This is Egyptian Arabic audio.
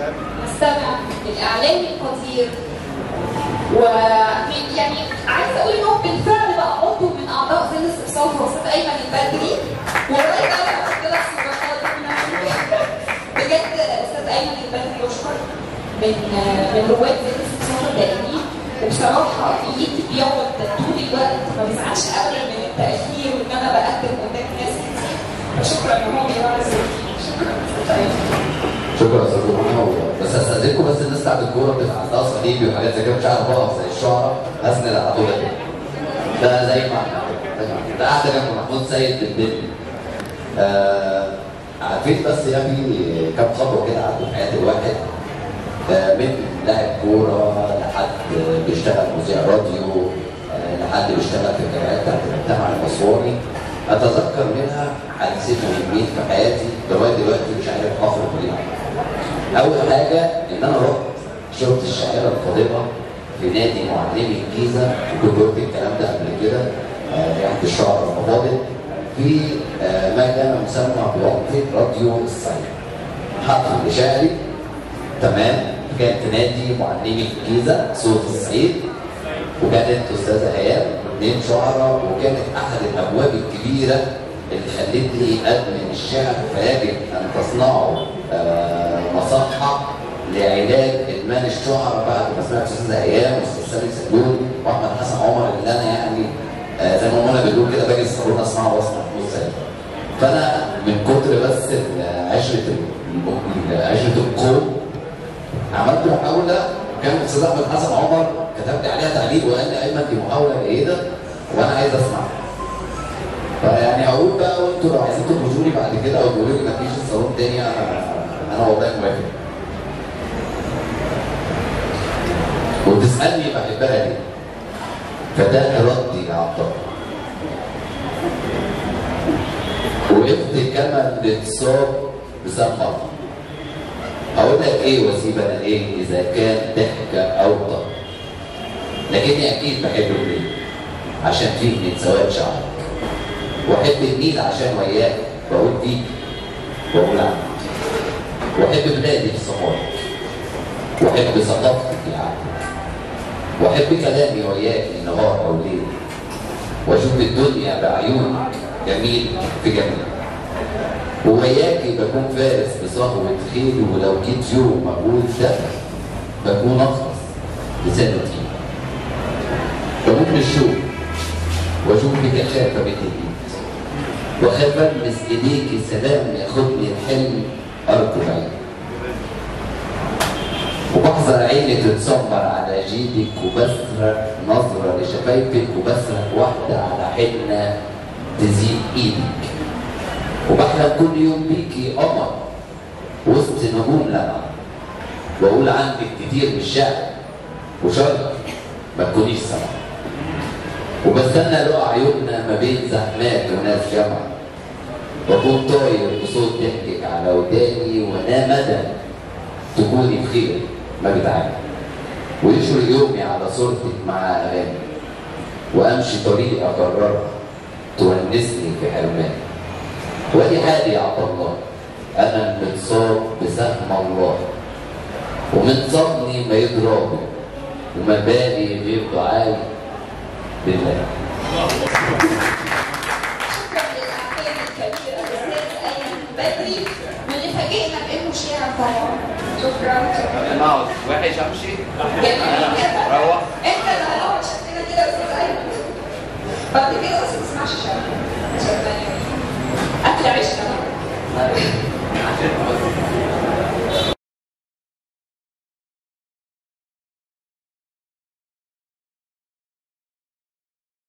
نستمع للاعلامي القدير ويعني عايزه اقول ان هو بالفعل بقى عضو من اعضاء زي استفسار فرصات ايمن البدري وقريب قوي هحط لك صورة بجد استاذ ايمن البدري يشكر من من رواد زي استفسار الدائمين وبصراحه يجي بيقعد طول الوقت ما بيزعلش ابدا من التاخير وان انا بقدم قدام ناس كتير فشكرا يا مامي شكرا شكرا يا استاذ محمد بس استاذنكم بس الناس بتاعت الكوره بتبقى عندها صليبي وحاجات زي كده مش عارف اقف زي الشعراء اسند على طول كده ده زي ما ده قاعده جنب محمود سيد بالبن آه عارفين بس يا في كام خطوه كده عدوا في حياه الواحد آه من لاعب كوره لحد بيشتغل مذيع راديو آه لحد بيشتغل في الجمعيات بتاعت المجتمع الاسواني اتذكر منها حادثين مهمين في حياتي لغايه دلوقتي مش عارف اخرج منها. اول حاجه ان انا رحت شفت الشاعره الفاضله في نادي معلمي الجيزه وكنت قلت الكلام ده قبل كده آه، في عهد الشعر المفاضل في آه، ما كان مسمى بوقت راديو الصعيد. حفل شعري تمام كان في نادي معلمي الجيزه صوت الصعيد وكانت استاذه ايام اثنين شعراء وكانت احد الابواب الكبيره اللي خلتني ادمن الشعر فيجب ان تصنعوا آه، مصحه لعلاج ادمان الشعراء بعد ما سمعت استاذه ايام واستاذ سامي سلول واحمد حسن عمر اللي انا يعني آه، زي ما منى بتقول كده باجي الصالون اسمعه واسمع فلوس فانا من كتر بس ال- عشره ال- عشره القوم عملت محاولة كان الأستاذ أحمد حسن عمر كتب لي عليها تعليق وقال لي أيمن دي محاولة جيدة وأنا عايز أسمع. فيعني أقول بقى وأنتوا لو عايزين تخرجوا لي بعد كده أو تقولوا لي مفيش الصالون تاني أنا أنا والله موافق. وتسألني بحبها ليه؟ فده ردي يا عبد الله. وقفت كما الاتصاب بسبب اقول لك ايه واسيب انا ايه اذا كان ضحكه او طب لكني اكيد بحب الليل عشان فيه من سواد شعرك واحب النيل عشان وياك بقول فيك واقول عنك واحب بلادي في صفاتك واحب ثقافتك في عقلك واحب كلامي وياك نهار او ليل واشوف الدنيا بعيونك جميل في جميل ووياكي بكون فارس بصهوة خيل ولو جيت يوم أقول ده بكون أخلص لسان وتين بموت من الشوق وأشوف بك خافة بين الإيد وأخاف ألمس إيديكي سلام ياخدني الحلم أرجو بعيد وبحذر عيني تتسمر على جيدك وبسرق نظرة لشفايفك وبسرق واحدة على حنة تزيد إيدك وبحلم كل يوم بيكي قمر وسط نجوم لمع واقول عندك كتير من الشعر وشرط ما تكونيش سمع وبستنى لقى عيوننا ما بين زحمات وناس جمع واكون طاير بصوت ضحكك على وداني وانا مدى تكوني بخير ما بتعاني ويشرق يومي على صورتك مع اغاني وامشي طريق اكررها تونسني في حرماني ودي حالي يا عبد الله انا المتصاب بسهم الله ومن صدني ما يضربني وما بالي غير دعائي بالله شكرا للاعلام الكبير الاستاذ ايمن بدري واللي فاجئنا بانه شاعر طبعا شكرا شكرا انا اقعد وحش امشي جميل كده روح انت اللي هتقعد شكلنا كده يا استاذ ايمن بعد كده بس ما تسمعش شعر عشان اكل عيشنا عشان بس